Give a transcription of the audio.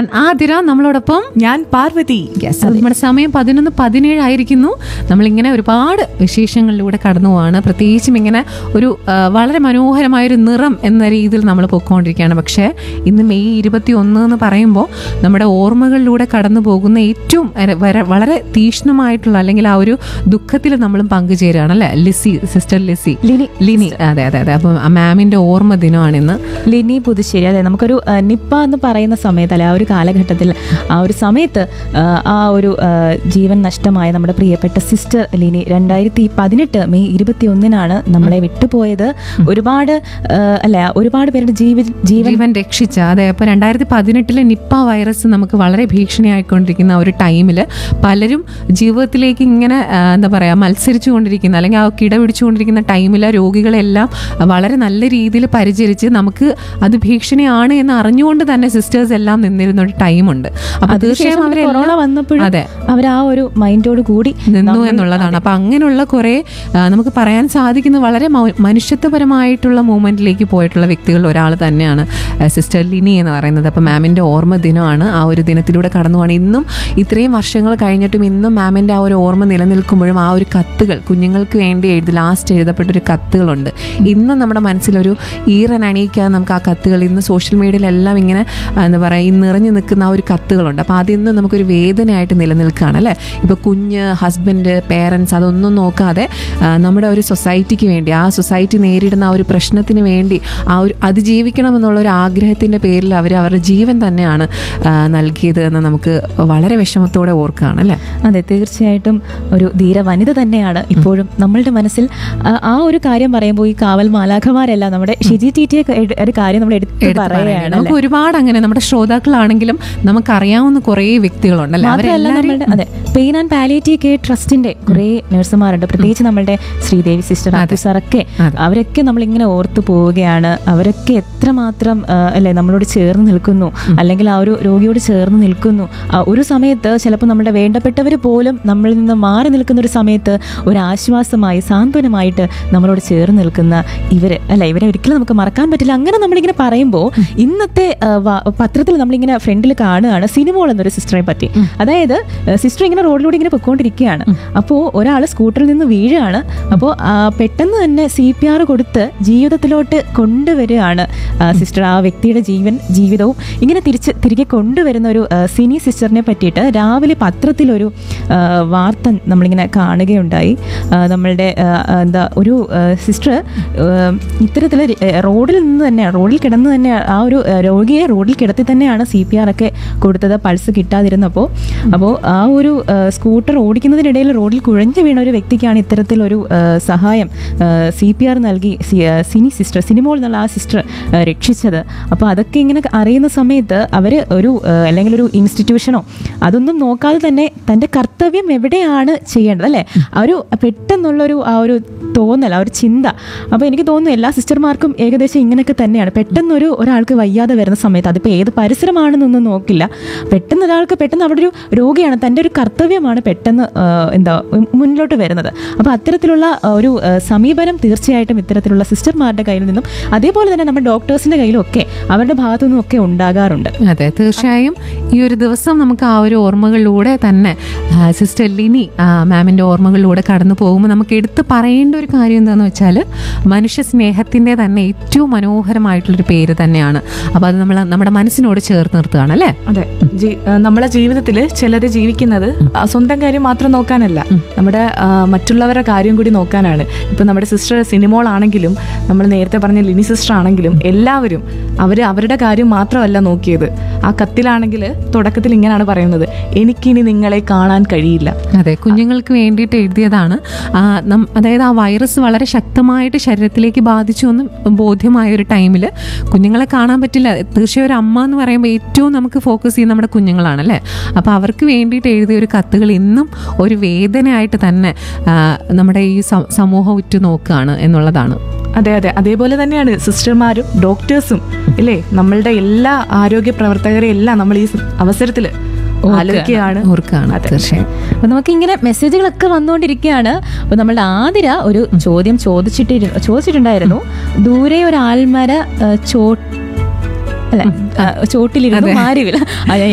ഞാൻ ആതിര നമ്മളോടൊപ്പം ഞാൻ പാർവതി Yes, അത് നമ്മുടെ സമയം പതിനൊന്ന് പതിനേഴ് ആയിരിക്കുന്നു നമ്മളിങ്ങനെ ഒരുപാട് വിശേഷങ്ങളിലൂടെ കടന്നു പോവാണ് പ്രത്യേകിച്ചും ഇങ്ങനെ ഒരു ആ, വളരെ മനോഹരമായ ഒരു നിറം എന്ന രീതിയിൽ നമ്മൾ പൊയ്ക്കൊണ്ടിരിക്കുകയാണ് പക്ഷേ ഇന്ന് മെയ് ഇരുപത്തി ഒന്ന് എന്ന് പറയുമ്പോൾ നമ്മുടെ ഓർമ്മകളിലൂടെ കടന്നു പോകുന്ന ഏറ്റവും അര- വര- വളരെ തീക്ഷ്ണമായിട്ടുള്ള അല്ലെങ്കിൽ ആ ഒരു ദുഃഖത്തിൽ നമ്മളും പങ്കുചേരുകയാണ് അല്ലേ ലിസി സിസ്റ്റർ ലിസി ലിനി ലിനി അതെ അതെ അതെ അപ്പം മാമിന്റെ ഓർമ്മ ദിനമാണ് ഇന്ന് ലിനി പുതുശ്ശേരി അതെ നമുക്കൊരു ആ, നിപ്പ എന്ന് പറയുന്ന സമയത്ത് അല്ലെ ആ ഒരു കാലഘട്ടത്തിൽ ആ ഒരു സമയത്ത് ആ, ആ ഒരു ആ, ജീവൻ നഷ്ടമായ നമ്മുടെ പ്രിയപ്പെട്ട സിസ്റ്റർ ലിനി രണ്ടായിരത്തി പതിനെട്ട് മെയ് ഇരുപത്തി ഒന്നിനാണ് നമ്മളെ വിട്ടുപോയത് ഒരുപാട് ആ, അല്ല ഒരുപാട് പേരുടെ ജീവ ജീവൻ ജീവൻ രക്ഷിച്ച അതെ അപ്പോൾ രണ്ടായിരത്തി പതിനെട്ടിലെ നിപ്പ വൈറസ് നമുക്ക് വളരെ ഭീഷണിയായിക്കൊണ്ടിരിക്കുന്ന ആ ഒരു ടൈമിൽ പലരും ജീവിതത്തിലേക്ക് ഇങ്ങനെ ആ, എന്താ പറയുക മത്സരിച്ചു കൊണ്ടിരിക്കുന്ന അല്ലെങ്കിൽ ആ കിട പിടിച്ചുകൊണ്ടിരിക്കുന്ന ടൈമിൽ രോഗികളെല്ലാം വളരെ നല്ല രീതിയിൽ പരിചരിച്ച് നമുക്ക് അത് ഭീഷണിയാണ് എന്ന് അറിഞ്ഞുകൊണ്ട് തന്നെ സിസ്റ്റേഴ്സ് എല്ലാം നിന്നിരുന്ന ഒരു ടൈമുണ്ട് അപ്പോൾ തീർച്ചയായും അതിനുശേഷം അവരെല്ലാം കൊറോണ വന്നപ്പോഴും അതെ അവർ ആ ഒരു മൈൻഡോട് കൂടി നിന്നു എന്നുള്ളതാണ് അപ്പൊ അങ്ങനെയുള്ള കുറെ ആ, നമുക്ക് പറയാൻ സാധിക്കുന്ന വളരെ മൗ- മനുഷ്യത്വപരമായിട്ടുള്ള മൂവ്മെന്റിലേക്ക് പോയിട്ടുള്ള വ്യക്തികളിൽ ഒരാൾ തന്നെയാണ് ആ, സിസ്റ്റർ ലിനി എന്ന് പറയുന്നത് അപ്പൊ മാമിന്റെ ഓർമ്മ ദിനമാണ് ആ ഒരു ദിനത്തിലൂടെ കടന്നു പോകണം ഇന്നും ഇത്രയും വർഷങ്ങൾ കഴിഞ്ഞിട്ടും ഇന്നും മാമിന്റെ ആ ഒരു ഓർമ്മ നിലനിൽക്കുമ്പോഴും ആ ഒരു കത്തുകൾ കുഞ്ഞുങ്ങൾക്ക് വേണ്ടി എഴുതി ലാസ്റ്റ് എഴുതപ്പെട്ട ഒരു കത്തുകളുണ്ട് ഇന്നും നമ്മുടെ മനസ്സിലൊരു ഈറൻ അണിയിക്കാൻ നമുക്ക് ആ കത്തുകൾ ഇന്ന് സോഷ്യൽ മീഡിയയിലെല്ലാം ഇങ്ങനെ ആ, എന്താ പറയുക ഈ നിറഞ്ഞു നിൽക്കുന്ന ആ ഒരു കത്തുകളുണ്ട് അപ്പോൾ അതിന്ന് നമുക്കൊരു വേദനയായിട്ട് നിലനിൽക്കുകയാണ് അല്ലേ ഇപ്പോൾ കുഞ്ഞ് ഹസ്ബൻഡ് പേരൻസ് അതൊന്നും നോക്കാതെ ആ, നമ്മുടെ ഒരു സൊസൈറ്റിക്ക് വേണ്ടി ആ സൊസൈറ്റി നേരിടുന്ന ആ ഒരു പ്രശ്നത്തിന് വേണ്ടി ആ ഒരു അതിജീവിക്കണം എന്നുള്ള ഒരു ആഗ്രഹത്തിൻ്റെ പേരിൽ അവർ അവരുടെ ജീവൻ തന്നെയാണ് ആ, നൽകിയത് എന്ന് നമുക്ക് വളരെ വിഷമത്തോടെ ഓർക്കുകയാണ് അല്ലേ അതെ തീർച്ചയായിട്ടും ഒരു ധീര വനിത തന്നെയാണ് ഇപ്പോഴും നമ്മളുടെ മനസ്സിൽ ആ, ആ ഒരു കാര്യം പറയുമ്പോൾ ഈ കാവൽ മാലാഖമാരെല്ലാം നമ്മുടെ ഷിജി ടീറ്റിയെ ക- ഒരു കാര്യം നമ്മൾ എടുത്ത് എടുത്ത് പറയുകയാണ് പറയുകയാണ്. നമുക്ക് ഒരുപാട് അങ്ങനെ നമ്മുടെ ശ്രോതാക്കളാണെങ്കിലും നമുക്കറിയാവുന്ന കുറേ വ്യക്തികളുണ്ടല്ലേ മാത്രമല്ല അവരെല്ലാവരും നമ്മളുടെ അതെ പെയിൻ ആൻഡ് പാലിയേറ്റീവ് കെയർ ട്രസ്റ്റിന്റെ കുറേ നഴ്സുമാരുണ്ട് പ്രത്യേകിച്ച് നമ്മളുടെ ശ്രീദേവി സിസ്റ്റർ അതു സാറൊക്കെ അതെ. അവരൊക്കെ നമ്മളിങ്ങനെ ഓർത്തു പോവുകയാണ് അവരൊക്കെ എത്രമാത്രം ആ, അല്ലെ നമ്മളോട് ചേർന്ന് നിൽക്കുന്നു അല്ലെങ്കിൽ ആ ഒരു രോഗിയോട് ചേർന്ന് നിൽക്കുന്നു ആ, ഒരു സമയത്ത് ചിലപ്പോൾ നമ്മുടെ വേണ്ടപ്പെട്ടവർ പോലും നമ്മളിൽ നിന്ന് മാറി നിൽക്കുന്ന ഒരു സമയത്ത് ഒരു ആശ്വാസമായി സാന്ത്വനമായിട്ട് നമ്മളോട് ചേർന്ന് നിൽക്കുന്ന ഇവര് അല്ല ഇവരെ ഒരിക്കലും നമുക്ക് മറക്കാൻ പറ്റില്ല അങ്ങനെ നമ്മളിങ്ങനെ പറയുമ്പോൾ ഇന്നത്തെ ആ, വ- പത്രത്തിൽ നമ്മളിങ്ങനെ ഫ്രണ്ടിൽ കാണുകയാണ് സിനിമോൾ എന്നൊരു സിസ്റ്ററെ പറ്റി അതായത് സിസ്റ്റർ ഇങ്ങനെ റോഡിലൂടെ ഇങ്ങനെ പൊയ്ക്കൊണ്ടിരിക്കുകയാണ് അപ്പോൾ ഒരാൾ സ്കൂട്ടറിൽ നിന്ന് വീഴുകയാണ് അപ്പോൾ പെട്ടെന്ന് തന്നെ സി പി ആർ കൊടുത്ത് ജീവിതത്തിലോട്ട് കൊണ്ടുവരികയാണ് ആ, സിസ്റ്റർ ആ വ്യക്തിയുടെ ജീവൻ ജീവിതവും ഇങ്ങനെ തിരിച്ച് തിരികെ കൊണ്ടുവരുന്ന ഒരു ആ, സിനി സിസ്റ്ററിനെ പറ്റിയിട്ട് രാവിലെ പത്രത്തിലൊരു ആ, വാർത്ത നമ്മളിങ്ങനെ കാണുകയുണ്ടായി ആ, നമ്മളുടെ ആ, ആ, എന്താ ഒരു സിസ്റ്റർ ഇത്തരത്തിൽ റോഡിൽ നിന്ന് തന്നെ റോഡിൽ കിടന്ന് തന്നെ ആ ഒരു ആ, രോഗിയെ റോഡിൽ കിടത്തി തന്നെയാണ് സി പി ആർ ഒക്കെ കൊടുത്തത് പൾസ് കിട്ടാതിരുന്നപ്പോൾ അപ്പോൾ ആ ഒരു ആ, സ്കൂട്ടർ ഓടിക്കുന്നതിനിടയിൽ റോഡിൽ കുഴഞ്ഞു വീണ ഒരു വ്യക്തിക്കാണ് ഇത്തരത്തിലൊരു ആ, സഹായം സി പി ആർ നൽകി സി- ആ, സിനി സിസ്റ്റർ സിനിമോൾ എന്നുള്ള ആ സിസ്റ്റർ ആ, രക്ഷിച്ചത് അപ്പോൾ അതൊക്കെ ഇങ്ങനെ അറിയുന്ന സമയത്ത് അവർ ഒരു ആ, അല്ലെങ്കിൽ ഒരു ഇൻസ്റ്റിറ്റ്യൂഷനോ അതൊന്നും നോക്കാതെ തന്നെ തൻ്റെ കർത്തവ്യം എവിടെയാണ് ചെയ്യേണ്ടത് അല്ലേ ആ ഒരു പെട്ടെന്നുള്ളൊരു ആ ഒരു തോന്നൽ ആ ഒരു ചിന്ത അപ്പോൾ എനിക്ക് തോന്നുന്നു എല്ലാ സിസ്റ്റർമാർക്കും ഏകദേശം ഇങ്ങനെയൊക്കെ തന്നെയാണ് പെട്ടെന്നൊരു ഒരാൾക്ക് വയ്യാതെ വരുന്ന സമയത്ത് അതിപ്പോൾ ഏത് പരിസരമാണെന്നൊന്നും നോക്കില്ല പെട്ടെന്ന് ഒരാൾക്ക് പെട്ടെന്ന് അവിടെ ഒരു രോഗിയാണ് തൻ്റെ ഒരു കർത്തവ്യമാണ് പെട്ടെന്ന് ആ, എന്താ മുന്നിലോട്ട് വരുന്നത് അപ്പോൾ അത്തരത്തിലുള്ള ആ, ഒരു ആ, സമീപനം തീർച്ചയായിട്ടും ഇത്തരത്തിലുള്ള സിസ്റ്റർമാരുടെ കയ്യിൽ നിന്നും അതേപോലെ തന്നെ നമ്മുടെ ഡോക്ടേഴ്സിൻ്റെ കയ്യിലും ഒക്കെ അവരുടെ ഭാഗത്തു നിന്നും ഒക്കെ ഉണ്ടാകാറുണ്ട് അതെ തീർച്ചയായും ഈ ഒരു ദിവസം നമുക്ക് ആ ഒരു ഓർമ്മകളിലൂടെ തന്നെ ആ, സിസ്റ്റർ ലിനി ആ, മാമിൻ്റെ ഓർമ്മകളിലൂടെ കടന്നു പോകുമ്പോൾ നമുക്ക് എടുത്ത് പറയേണ്ട ഒരു കാര്യം എന്താണെന്ന് വെച്ചാൽ മനുഷ്യ സ്നേഹത്തിൻ്റെ തന്നെ ഏറ്റവും മനോഹരമായിട്ടുള്ളൊരു പേര് തന്നെയാണ് അപ്പോൾ അത് നമ്മൾ നമ്മുടെ മനസ്സിനോട് ചേർത്ത് നിർത്തുകയാണ് അല്ലേ അതെ ജീ- ആ, നമ്മളെ ജീവിതത്തിൽ ചിലര് ജീവിക്കുന്നത് ആ, സ്വന്തം കാര്യം മാത്രം നോക്കാനല്ല നമ്മുടെ ആ, മറ്റുള്ളവരുടെ കാര്യം കൂടി നോക്കാനാണ് ഇപ്പൊ നമ്മുടെ സിസ്റ്റർ സിനിമോളാണെങ്കിലും നമ്മൾ നേരത്തെ പറഞ്ഞ ലിനി സിസ്റ്റർ ആണെങ്കിലും എല്ലാവരും അവര് അവരുടെ കാര്യം മാത്രമല്ല നോക്കിയത് ആ കത്തിലാണെങ്കിൽ തുടക്കത്തിൽ ഇങ്ങനെയാണ് പറയുന്നത് എനിക്കിനി നിങ്ങളെ കാണാൻ കഴിയില്ല അതെ കുഞ്ഞുങ്ങൾക്ക് വേണ്ടിയിട്ട് എഴുതിയതാണ് ആ, നം- അതായത് ആ വൈറസ് വളരെ ശക്തമായിട്ട് ശരീരത്തിലേക്ക് ബാധിച്ചു എന്ന് ബോധ്യമായ ഒരു ടൈമിൽ കുഞ്ഞുങ്ങളെ കാണാൻ പറ്റില്ല തീർച്ചയായും ഒരു അമ്മ എന്ന് പറയുമ്പോൾ ഏറ്റവും നമുക്ക് ഫോക്കസ് ചെയ്യുന്ന നമ്മുടെ കുഞ്ഞുങ്ങളാണല്ലേ അപ്പോൾ അവർക്ക് വേണ്ടിയിട്ട് എഴുതിയ ഒരു കത്തുകൾ ഇന്നും ഒരു വേദനയായിട്ട് തന്നെ ആ, നമ്മുടെ ഈ സ- സമൂഹം ഉറ്റു നോക്കുകയാണ് എന്നുള്ളതാണ് അതെ അതെ അതേപോലെ തന്നെയാണ് സിസ്റ്റർമാരും ഡോക്ടേഴ്സും ഇല്ലേ നമ്മളുടെ എല്ലാ ആരോഗ്യ പ്രവർത്തകരെയും എല്ലാം നമ്മൾ ഈ അവസരത്തിൽ ആലോചിക്കുകയാണ് ഓർക്കുകയാണ് അതെ. തീർച്ചയായും അപ്പൊ നമുക്ക് ഇങ്ങനെ മെസ്സേജുകളൊക്കെ വന്നുകൊണ്ടിരിക്കുകയാണ് അപ്പൊ നമ്മളുടെ ആതിര ഒരു ചോദ്യം ചോദിച്ചിട്ട് ചോദിച്ചിട്ടുണ്ടായിരുന്നു ദൂരെ ഒരു ആൽമര ആ, ചോ അല്ല ആ, ചോട്ടിലിരുന്നു മാരിവില്ല